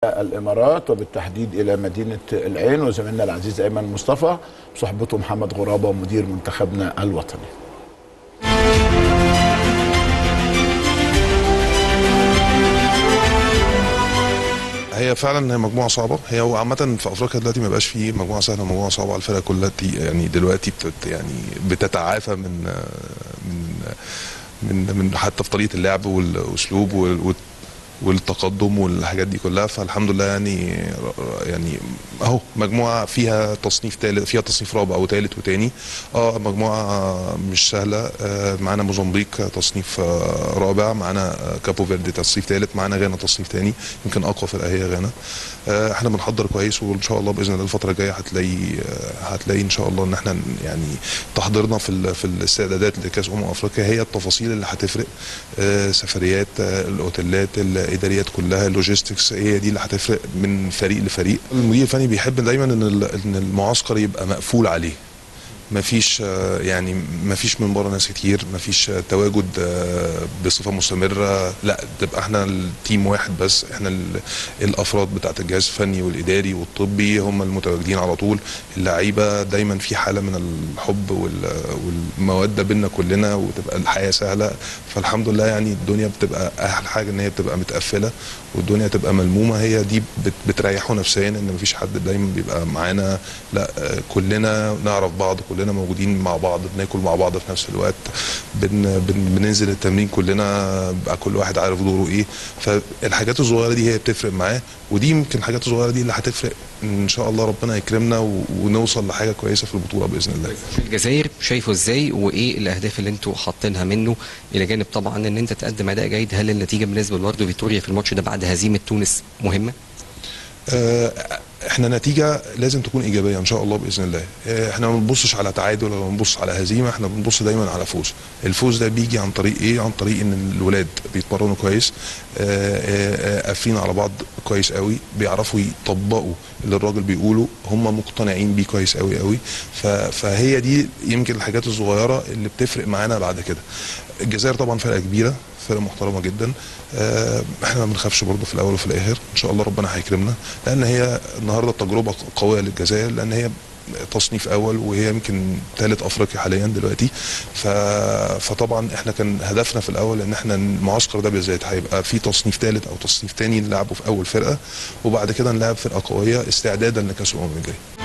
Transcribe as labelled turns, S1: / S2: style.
S1: الامارات وبالتحديد الى مدينه العين وزميلنا العزيز ايمن مصطفى بصحبته محمد غرابه مدير منتخبنا الوطني.
S2: هي فعلا هي مجموعه صعبه هي عامه في افريقيا دلوقتي ما بقاش في مجموعه سهله مجموعه صعبه على الفرق كلها دي- يعني دلوقتي بتت يعني بتتعافى من من من من حتى في طريقه اللعب والاسلوب وال- وال- والتقدم والحاجات دي كلها فالحمد لله يعني يعني اهو مجموعه فيها تصنيف ثالث فيها تصنيف رابع وثالث وثاني اه مجموعه مش سهله آه معانا موزمبيق تصنيف آه رابع معانا آه كابو فيردي تصنيف ثالث معانا غانا تصنيف ثاني يمكن اقوى فرقه هي غانا آه احنا بنحضر كويس وان شاء الله باذن الله الفتره الجايه هتلاقي آه هتلاقي ان شاء الله ان احنا يعني تحضيرنا في ال- في الاستعدادات لكاس امم افريقيا هي التفاصيل اللي هتفرق آه سفريات آه الاوتيلات الاداريات كلها اللوجيستكس هي دي اللي هتفرق من فريق لفريق المدير الفني بيحب دايما ان ال- ان المعسكر يبقى مقفول عليه مفيش آه، يعني مفيش من بره ناس كتير مفيش آه، تواجد آه، بصفه مستمره لا تبقى احنا التيم واحد بس احنا ال- الافراد بتاعت الجهاز الفني والاداري والطبي هم المتواجدين على طول اللعيبه دايما في حاله من الحب وال- والموده بينا كلنا وتبقى الحياه سهله فالحمد لله يعني الدنيا بتبقى احلى حاجه ان هي بتبقى متقفله والدنيا تبقى ملمومه هي دي بت- بتريحه نفسيا ان مفيش حد دايما بيبقى معانا لا آه، كلنا نعرف بعض كلنا موجودين مع بعض بناكل مع بعض في نفس الوقت بن بن بننزل التمرين كلنا بقى كل واحد عارف دوره ايه فالحاجات الصغيره دي هي بتفرق معاه ودي يمكن الحاجات الصغيره دي اللي هتفرق ان شاء الله ربنا يكرمنا و- ونوصل لحاجه كويسه في البطوله باذن الله
S3: في الجزائر شايفه ازاي وايه الاهداف اللي انتوا حاطينها منه الى جانب طبعا ان انت تقدم اداء جيد هل النتيجه بالنسبه لبرضه فيتوريا في الماتش ده بعد هزيمه تونس مهمه؟
S2: آه، احنا نتيجه لازم تكون ايجابيه ان شاء الله باذن الله آه، احنا ما بنبصش على تعادل ولا بنبص على هزيمه احنا بنبص دايما على فوز الفوز ده بيجي عن طريق ايه عن طريق ان الولاد بيتمرنوا كويس آه، آه، آه، قافلين على بعض كويس قوي بيعرفوا يطبقوا اللي الراجل بيقوله هم مقتنعين بيه كويس قوي قوي ف- فهي دي يمكن الحاجات الصغيره اللي بتفرق معانا بعد كده الجزائر طبعا فرقه كبيره فرقه محترمه جدا آه، احنا ما بنخافش برضه في الاول وفي الاخر ان شاء الله ربنا هيكرمنا لان هي النهارده تجربه قويه للجزائر لان هي تصنيف اول وهي يمكن ثالث افريقيا حاليا دلوقتي ف... فطبعا احنا كان هدفنا في الاول ان احنا المعسكر ده بالذات هيبقى في تصنيف ثالث او تصنيف ثاني نلعبه في اول فرقه وبعد كده نلعب فرقه قويه استعدادا لكاس الامم الجاي